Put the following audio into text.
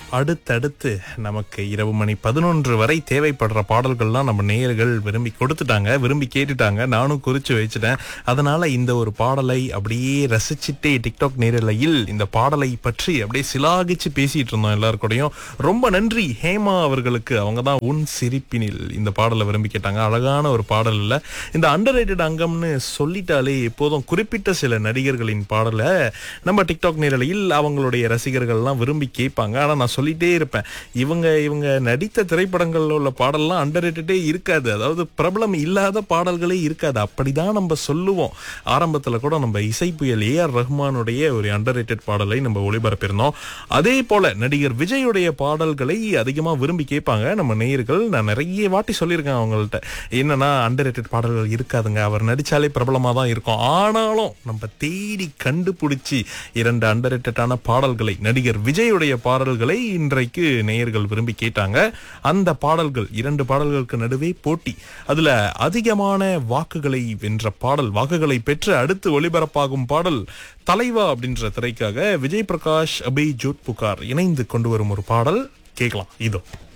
அடுத்தடுத்து நமக்கு இரவு மணி பதினொன்று வரை தேவைப்படுற பாடல்கள்லாம் நம்ம நேயர்கள் விரும்பி கொடுத்துட்டாங்க விரும்பி கேட்டுட்டாங்க நானும் குறிச்சு வச்சுட்டேன் அதனால இந்த ஒரு பாடலை அப்படியே ரசிச்சுட்டே டிக்டாக் நேரலையில் இந்த பாடலை பற்றி அப்படியே சிலாகிச்சு பேசிட்டு இருந்தோம் எல்லாருக்கூடையும் ரொம்ப நன்றி ஹேமா அவர்களுக்கு அவங்க தான் உன் சிரிப்பினில் இந்த பாடலை விரும்பி கேட்டாங்க அழகான ஒரு பாடல் இல்ல இந்த அண்டர் அங்கம்னு சொல்லிட்டாலே எப்போதும் குறிப்பிட்ட சில நடிகர்களின் பாடலை நம்ம டிக்டாக் நேரலையில் அவங்களுடைய ரசிகர்கள்லாம் விரும்பி கேட்பாங்க ஆனா நான் சொல்லிட்டே இருப்பேன் இவங்க இவங்க நடித்த திரைப்படங்கள்ல உள்ள பாடல்லாம் அண்டர் இருக்காது அதாவது பிரபலம் இல்லாத பாடல்களே இருக்காது அப்படிதான் நம்ம சொல்லுவோம் ஆரம்பத்துல கூட நம்ம இசை புயல் ஏ ஆர் ரஹ்மானுடைய ஒரு அண்டர் பாடலை நம்ம ஒளிபரப்பியிருந்தோம் அதே போல நடிகர் விஜயுடைய பாடல்களை அதிகமா விரும்பி கேட்பாங்க நம்ம நேயர்கள் நான் நிறைய வாட்டி சொல்லியிருக்கேன் அவங்கள்ட்ட என்னன்னா அண்டர் பாடல்கள் இருக்காதுங்க அவர் நடிச்சாலே பிரபலமா தான் இருக்கும் ஆனாலும் நம்ம தேடி கண்டுபிடிச்சி இரண்டு அண்டர் பாடல்களை நடிகர் விஜயுடைய பாடல்களை இன்றைக்கு நேயர்கள் விரும்பி கேட்டாங்க அந்த பாடல்கள் இரண்டு பாடல்களுக்கு நடுவே போட்டி அதுல அதிகமான வாக்குகளை வென்ற பாடல் வாக்குகளை பெற்று அடுத்து ஒளிபரப்பாகும் பாடல் தலைவா அப்படின்ற திரைக்காக விஜய் பிரகாஷ் அபய் ஜோத் புகார் இணைந்து கொண்டு வரும் ஒரு பாடல் கேட்கலாம் இதோ